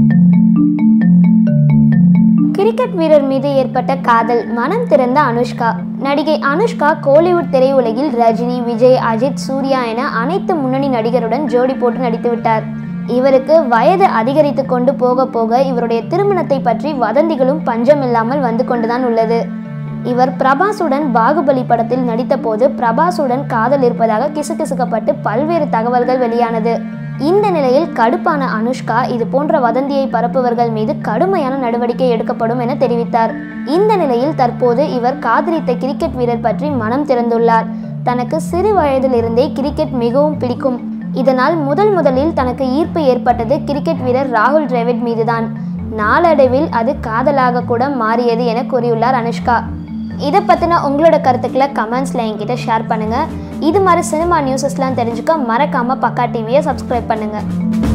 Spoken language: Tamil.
கிரிக்கெட் வீரர் மீது ஏற்பட்ட காதல் மனம் திறந்த அனுஷ்கா நடிகை அனுஷ்கா கோலிவுட் திரையுலகில் ரஜினி விஜய் அஜித் சூர்யா என அனைத்து முன்னணி நடிகருடன் ஜோடி போட்டு நடித்துவிட்டார் இவருக்கு வயது அதிகரித்து கொண்டு போக போக இவருடைய திருமணத்தை பற்றி வதந்திகளும் பஞ்சமில்லாமல் வந்து கொண்டுதான் உள்ளது இவர் பிரபாஸுடன் பாகுபலி படத்தில் நடித்தபோது பிரபாஸுடன் காதல் இருப்பதாக கிசுகிசுக்கப்பட்டு பல்வேறு தகவல்கள் வெளியானது இந்த நிலையில் கடுப்பான அனுஷ்கா இது போன்ற வதந்தியை பரப்புவர்கள் மீது கடுமையான நடவடிக்கை எடுக்கப்படும் என தெரிவித்தார் இந்த நிலையில் தற்போது இவர் காதலித்த கிரிக்கெட் வீரர் பற்றி மனம் திறந்துள்ளார் தனக்கு சிறு வயதிலிருந்தே கிரிக்கெட் மிகவும் பிடிக்கும் இதனால் முதல் முதலில் தனக்கு ஈர்ப்பு ஏற்பட்டது கிரிக்கெட் வீரர் ராகுல் டிராவிட் மீதுதான் நாளடைவில் அது காதலாக கூட மாறியது என கூறியுள்ளார் அனுஷ்கா இதை பற்றின உங்களோட கருத்துக்களை கமெண்ட்ஸில் என்கிட்ட ஷேர் பண்ணுங்கள் இது மாதிரி சினிமா நியூஸஸ்லாம் தெரிஞ்சுக்க மறக்காமல் பக்கா டிவியை சப்ஸ்கிரைப் பண்ணுங்கள்